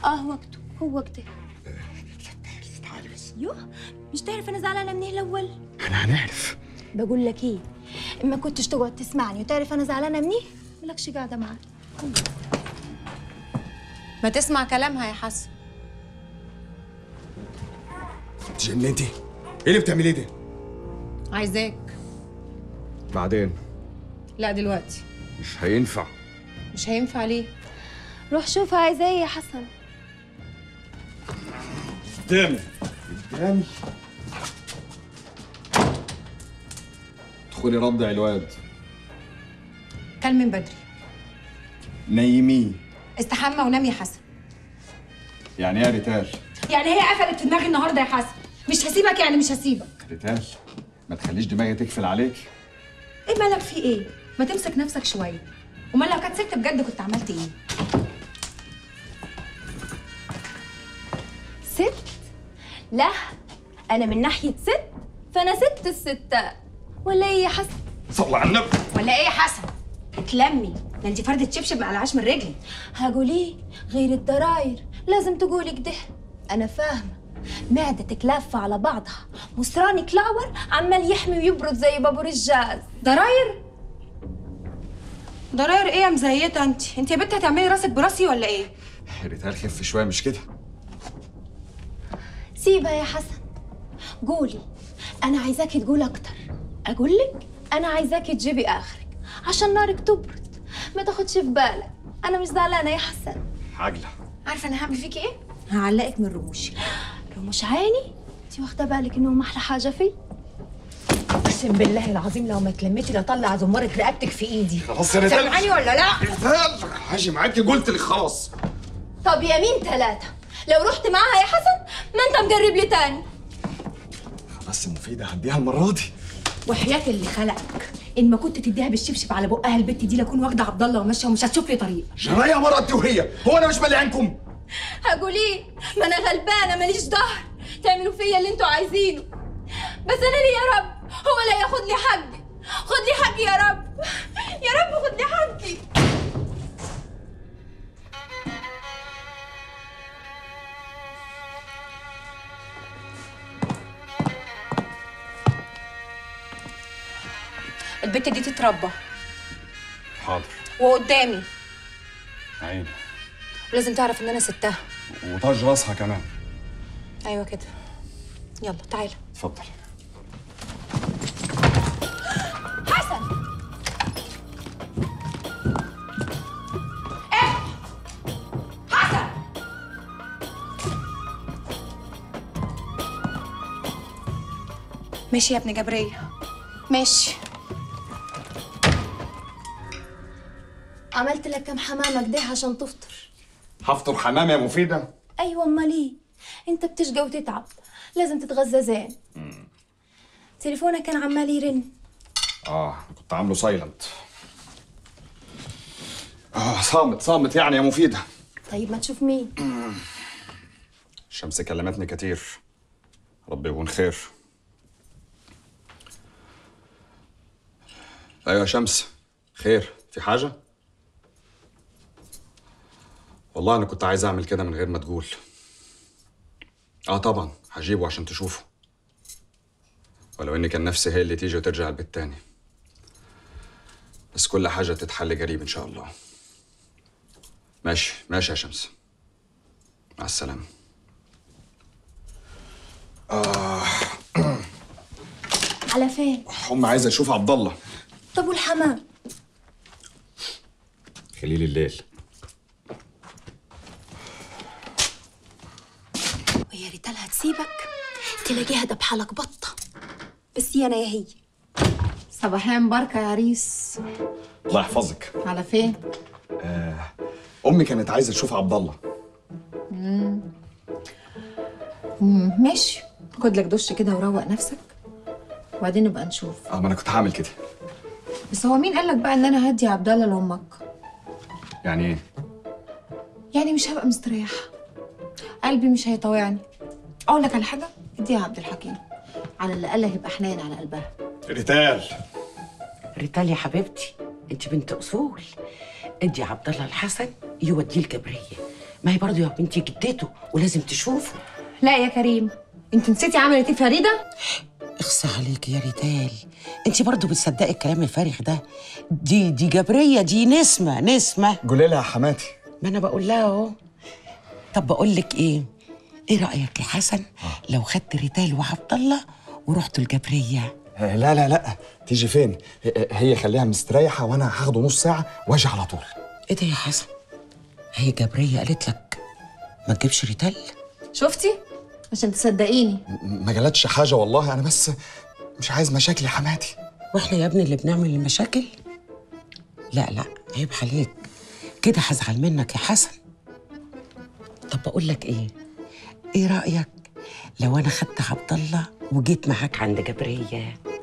اه وقته هو وقته تعالي بس يوه مش تعرف انا زعلانه مني الاول انا هنعرف بقول لك ايه اما كنتش تقعد تسمعني وتعرف انا زعلانه مني مالكش قاعده معاك ما تسمع كلامها يا حسن تجننتي ايه اللي بتعمليه ده عايزاك بعدين لا دلوقتي مش هينفع مش هينفع ليه روح شوفها عايزاه ايه يا حسن قدامي قدامي ادخلي رضعي الواد كل من بدري نيميه استحمى ونام يا حسن يعني ايه يا ريتال يعني هي قفلت في دماغي النهارده يا حسن مش هسيبك يعني مش هسيبك ريتال ما تخليش دماغي تقفل عليك ايه مالك في ايه ما تمسك نفسك شويه امال لو كانت ست بجد كنت عملت ايه ست لا انا من ناحيه ست فانا ست الستات ولا ايه يا حسن صلى على النبي ولا ايه يا حسن اتلمي ده انت فردة شبشب على العاش من رجلي هقول ايه غير الدراير لازم تقولي كده انا فاهمه معدتك لافه على بعضها مصرانك لعور عمال يحمي ويبرد زي بابور الجاز ضراير ضراير ايه يا مزيته انت انت يا بنت هتعملي راسك براسي ولا ايه ريتال خف شويه مش كده سيبها يا حسن قولي انا عايزاكي تقول اكتر اقول لك انا عايزاكي تجيبي اخرك عشان نارك تبرد ما تاخدش في بالك انا مش زعلانه يا حسن عجله عارفه انا هعمل فيكي ايه هعلقك من رموشي رموش عيني انت واخده بالك انهم احلى حاجه فيه اقسم بالله العظيم لو ما اتلميتي لاطلع زمارة رقبتك في ايدي خلاص يا ريتال سامعاني ولا لا ريتال هاجي معاكي قلت لك خلاص طب يمين ثلاثه لو رحت معاها يا حسن ما انت مقرب لي تاني بس مفيده هديها المره دي وحياة اللي خلقك ان ما كنت تديها بالشبشب على بقها البت دي لكون واخده عبد الله وماشيه ومش هتشوف لي طريق جرايه مره انت وهي هو انا مش مالي عنكم هقول ايه ما انا غلبانه ماليش ظهر تعملوا فيا اللي انتوا عايزينه بس انا ليه يا رب هو لا ياخد لي حقي خد لي حقي يا رب يا رب خد لي حقي البت دي تتربى حاضر وقدامي عيني ولازم تعرف ان انا ستها وطاج راسها كمان ايوه كده يلا تعالى اتفضل حسن حسن ماشي يا ابن جبريه ماشي عملت لك كم حمامه كده عشان تفطر هفطر حمام يا مفيده ايوه امال ايه انت بتشقى وتتعب لازم تتغذى زين تليفونك كان عمال يرن اه كنت عامله سايلنت اه صامت صامت يعني يا مفيده طيب ما تشوف مين الشمس كلمتني كتير ربي يكون خير ايوه يا شمس خير في حاجه والله انا كنت عايز اعمل كده من غير ما تقول اه طبعا هجيبه عشان تشوفه ولو اني كان نفسي هي اللي تيجي وترجع البيت تاني بس كل حاجه تتحل قريب ان شاء الله ماشي ماشي يا شمس مع السلامه على فين أم عايزة أشوف عبد الله طب والحمام خليل الليل ويا ريتالها تسيبك تلاقيها دبحة لك بطة بس يا انا يا هي صباحيا مباركه يا عريس الله يحفظك على فين أمي كانت عايزة تشوف عبد الله ماشي خد لك دش كده وروق نفسك وبعدين نبقى نشوف أه ما أنا كنت هعمل كده بس هو مين قال لك بقى ان انا هدي عبد الله لامك يعني إيه؟ يعني مش هبقى مستريحه قلبي مش هيطوعني اقول لك على حاجه اديها عبد الحكيم على الاقل هيبقى حنين على قلبها ريتال ريتال يا حبيبتي انت بنت اصول ادي عبد الله الحسن يوديه الجبريه ما هي برضه يا بنتي جدته ولازم تشوفه لا يا كريم انت نسيتي عملت ايه فريده اخصى عليك يا ريتال انت برضه بتصدقي الكلام الفارغ ده دي دي جبريه دي نسمه نسمه قولي لها يا حماتي ما انا بقول لها اهو طب بقول لك ايه ايه رايك يا حسن لو خدت ريتال وعبد الله ورحتوا الجبريه لا لا لا تيجي فين هي خليها مستريحه وانا هاخده نص ساعه واجي على طول ايه ده يا حسن هي جبريه قالت لك ما تجيبش ريتال شفتي عشان تصدقيني م- ما جالتش حاجه والله انا بس مش عايز مشاكل يا حماتي واحنا يا ابني اللي بنعمل المشاكل لا لا عيب عليك كده هزعل منك يا حسن طب بقول لك ايه ايه رايك لو انا خدت عبد الله وجيت معاك عند جبريه